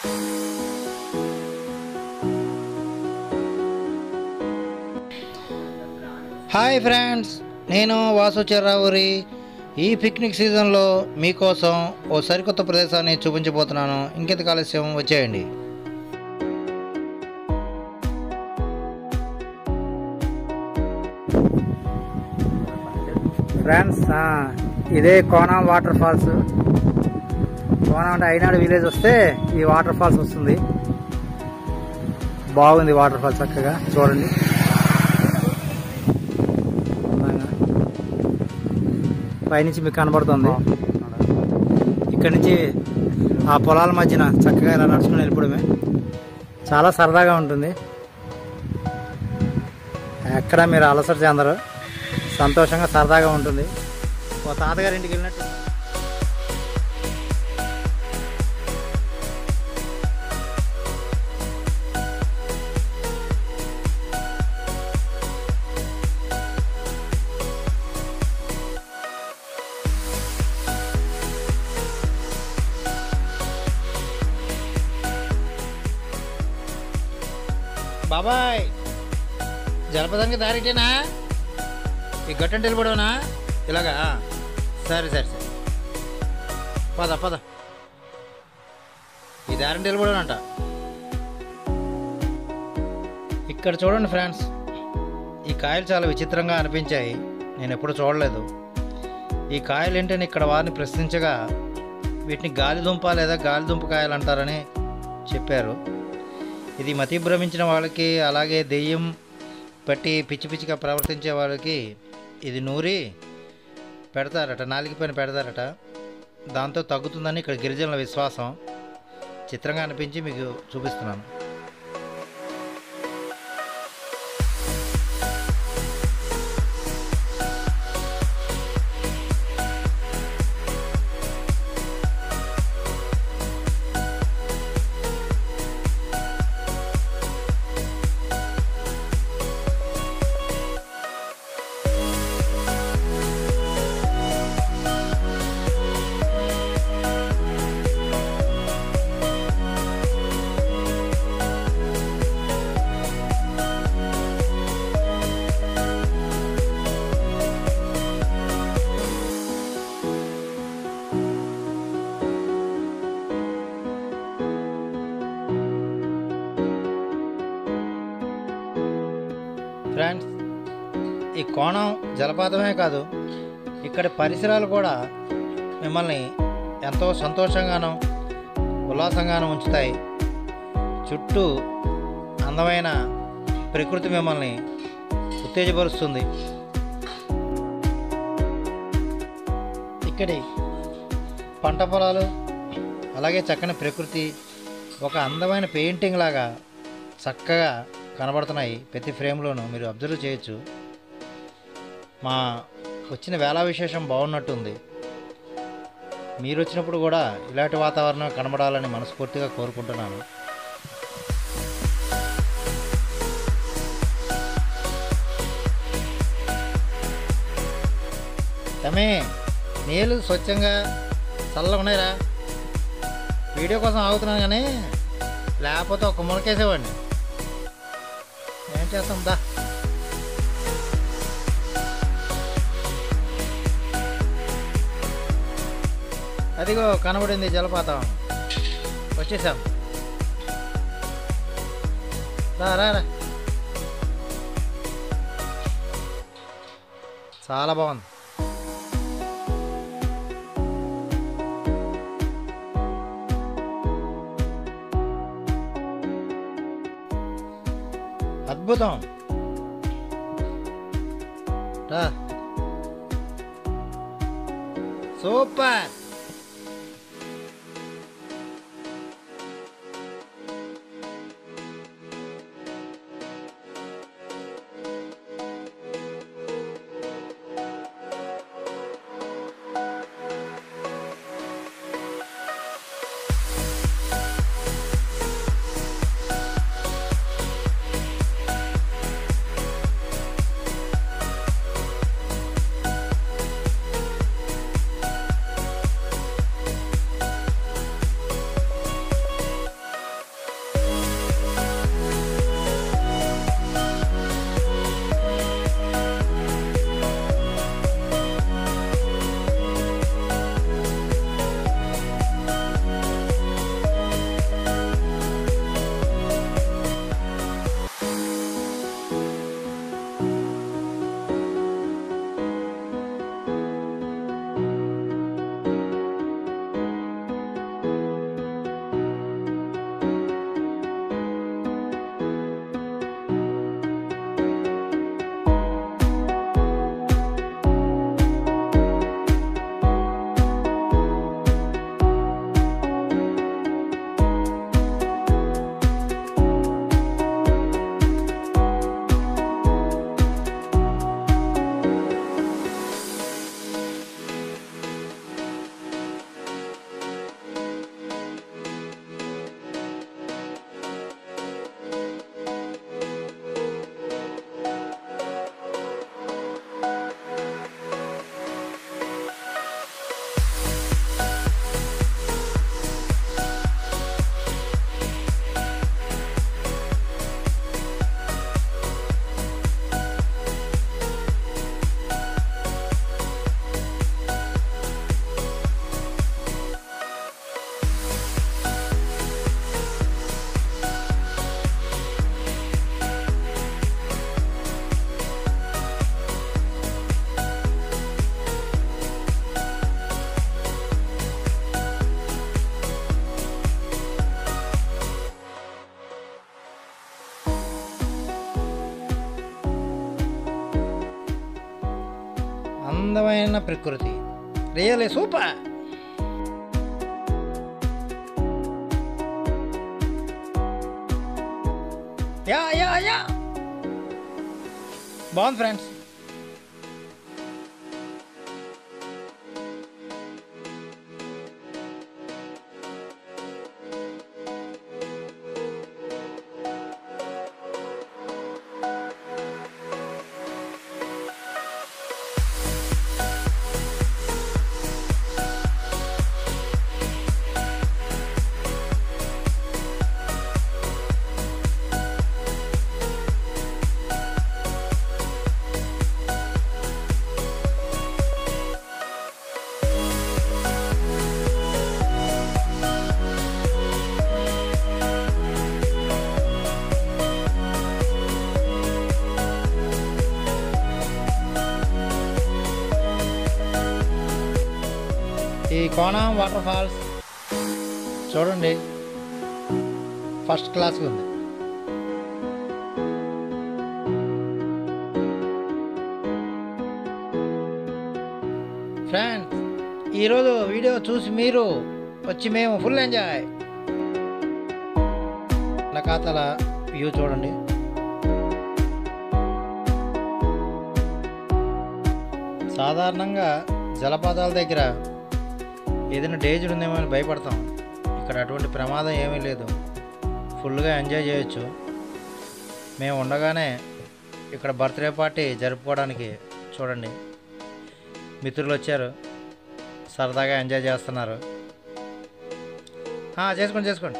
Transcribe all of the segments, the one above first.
Hi friends నేను వాసు చెర్రావురి ఈ picnic సీజన్లో మీకోసం ఓ సరికొత్త ప్రదేశాన్ని చూపించబోతున్నాను ఇంకెంత ఆలస్యం వచ్చేయండి ఫ్రెండ్స్ ఆ, ఇదే కోనం వాటర్ ఫాల్స్ కోనం అంటే అయినాడు విలేజ్ వస్తే ఈ వాటర్ ఫాల్స్ వస్తుంది బాగుంది వాటర్ ఫాల్స్ చక్కగా చూడండి బాగా. పైనుంచి మీకు కనబడుతుంది ఇక్కడ నుంచి ఆ పొలాల మధ్యన చక్కగా ఇలా నడుచుకుని వెళ్ళిపోవడమే చాలా సరదాగా ఉంటుంది ఎక్కడ మీరు అలసట చెందరు సంతోషంగా సరదాగా ఉంటుంది ఓ తాతగారి ఇంటికి వెళ్ళినట్టు బాబాయ్ జలపదానికి దారిటేనా ఈ గట్టంటే వెళ్ళిపోవడమనా ఇలాగా సరే సరే సరే పద పద ఈ దారింటి వెళ్ళిపోవడం అంట ఇక్కడ చూడండి ఫ్రెండ్స్ ఈ కాయలు చాలా విచిత్రంగా అనిపించాయి నేను ఎప్పుడు చూడలేదు ఈ కాయలు ఏంటని ఇక్కడ వారిని ప్రశ్నించగా వీటిని గాలిదుంప లేదా గాలిదుంప కాయలు అంటారని చెప్పారు ఇది మతి భ్రమించిన వాళ్ళకి అలాగే దెయ్యం పట్టి పిచ్చి పిచ్చిగా ప్రవర్తించే వాళ్ళకి ఇది నూరి పెడతారట నాలుగు పైన పెడతారట దాంతో తగ్గుతుందని ఇక్కడ గిరిజనుల విశ్వాసం చిత్రంగా అనిపించి మీకు చూపిస్తున్నాను ఫ్రెండ్స్ ఈ కోణం జలపాతమే కాదు ఇక్కడి పరిసరాలు కూడా మిమ్మల్ని ఎంతో సంతోషంగాను ఉల్లాసంగాను ఉంచుతాయి చుట్టూ అందమైన ప్రకృతి మిమ్మల్ని ఉత్తేజపరుస్తుంది ఇక్కడి పంట పొలాలు అలాగే చక్కని ప్రకృతి ఒక అందమైన పెయింటింగ్ లాగా చక్కగా కనబడుతున్నాయి ప్రతి ఫ్రేమ్లోనూ మీరు అబ్జర్వ్ చేయొచ్చు మా వచ్చిన వేళ విశేషం బాగున్నట్టుంది మీరు వచ్చినప్పుడు కూడా ఇలాంటి వాతావరణం కనబడాలని మనస్ఫూర్తిగా కోరుకుంటున్నాను తమే నీళ్ళు స్వచ్ఛంగా చల్లగా ఉన్నాయిరా వీడియో కోసం ఆగుతున్నాను కానీ లేకపోతే ఒక మునకేసేవాడిని ఏం చేస్తాం దా అదిగో కనబడింది జలపాతం వచ్చేసాం రా రా రా చాలా బాగుంది అద్భుతం రా సూపర్ అందమైన ప్రకృతి రియలే సూపర్ యా యా యా బాగుంది ఫ్రెండ్స్ ఈ కోణం వాటర్ ఫాల్స్ చూడండి ఫస్ట్ క్లాస్గా ఉంది ఫ్రెండ్స్ ఈరోజు వీడియో చూసి మీరు వచ్చి మేము ఫుల్ ఎంజాయ్ నా ఖాతాల వ్యూ చూడండి సాధారణంగా జలపాతాల దగ్గర ఏదైనా డేంజర్ ఉందేమో అని భయపడతాం ఇక్కడ అటువంటి ప్రమాదం ఏమీ లేదు ఫుల్గా ఎంజాయ్ చేయొచ్చు మేము ఉండగానే ఇక్కడ బర్త్డే పార్టీ జరుపుకోవడానికి చూడండి మిత్రులు వచ్చారు సరదాగా ఎంజాయ్ చేస్తున్నారు ఆ, చేసుకోండి చేసుకోండి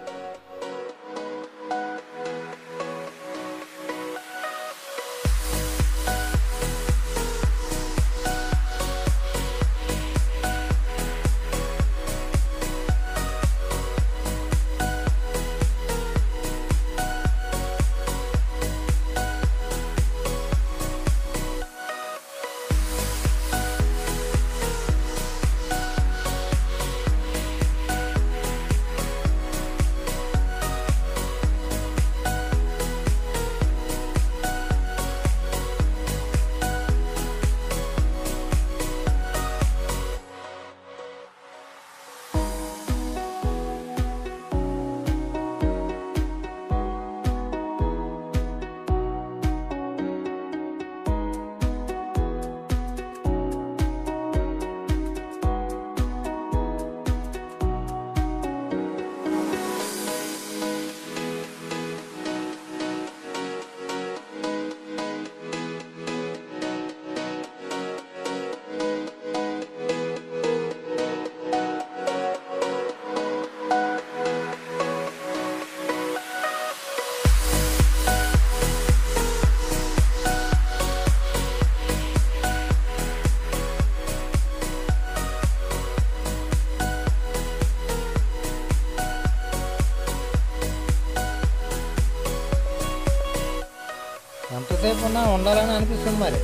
ఎంతసేపు ఉన్నా ఉండాలని అనిపిస్తుంది మరి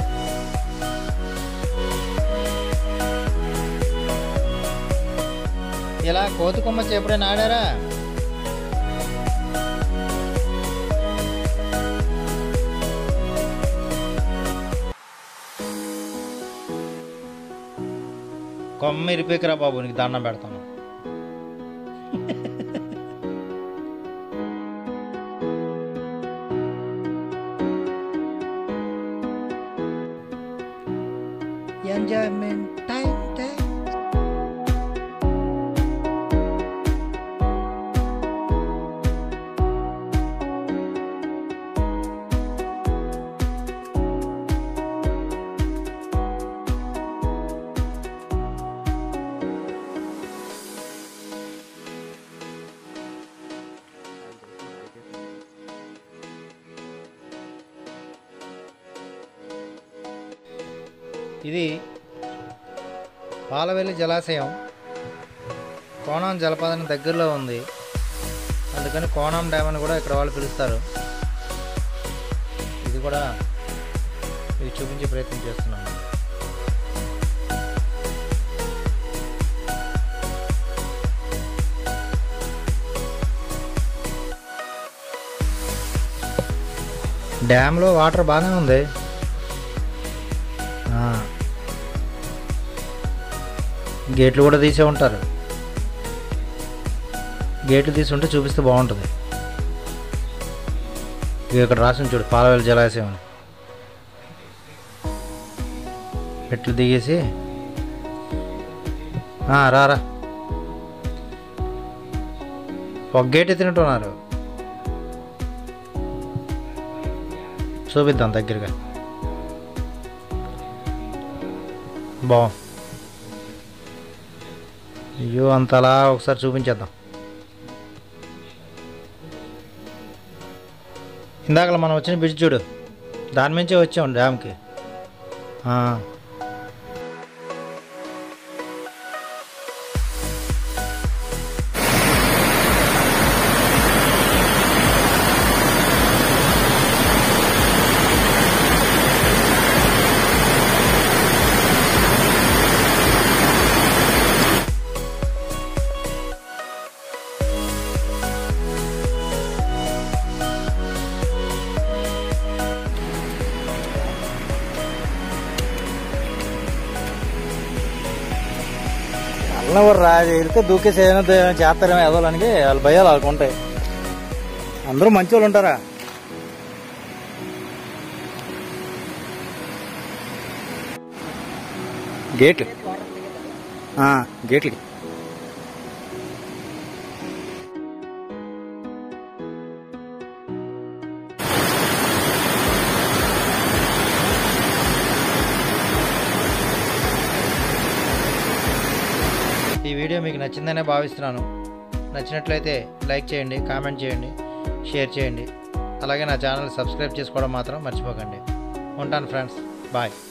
ఇలా కోతి కొమ్మచ్చి ఎప్పుడైనా ఆడారా కొమ్మ ఇరిపేకరా బాబు నీకు దండం పెడతాను ఎంజాయ్మెంట్ టైం టైం ఇది పాలవెల్లి జలాశయం కోణం జలపాతానికి దగ్గరలో ఉంది అందుకని కోణం డ్యామ్ అని కూడా ఇక్కడ వాళ్ళు పిలుస్తారు ఇది కూడా ఇది చూపించే ప్రయత్నం చేస్తున్నాను డ్యామ్లో వాటర్ బాగానే ఉంది ఆ, గేట్లు కూడా తీసే ఉంటారు గేట్లు తీసి ఉంటే చూపిస్తే బాగుంటుంది ఇక ఇక్కడ రాసిన చూడు పాలవేలు జలాశయం అని మెట్లు దిగేసి ఆ, రారా ఒక గేట్ ఎత్తినట్టున్నారు చూపిద్దాం దగ్గరగా బాగుంది అయ్యో అంతలా ఒకసారి చూపించేద్దాం ఇందాక మనం వచ్చిన బ్రిడ్జ్ చూడు దాని నుంచే వచ్చాం డ్యామ్కి ఆ. అల్లవరు రా ఎడితే దూకేసి ఏదైనా దే- చేస్తారేమో ఎదవడానికి వాళ్ళ భయాలు వాళ్ళకు ఉంటాయి అందరూ మంచి వాళ్ళు ఉంటారా గేట్లు ఆ, గేట్లు ఈ వీడియో మీకు నచ్చిందనే భావిస్తున్నాను నచ్చినట్లయితే లైక్ చేయండి కామెంట్ చేయండి షేర్ చేయండి అలాగే నా ఛానల్ సబ్స్క్రైబ్ చేసుకోవడం మాత్రం మర్చిపోకండి ఉంటాను ఫ్రెండ్స్ బాయ్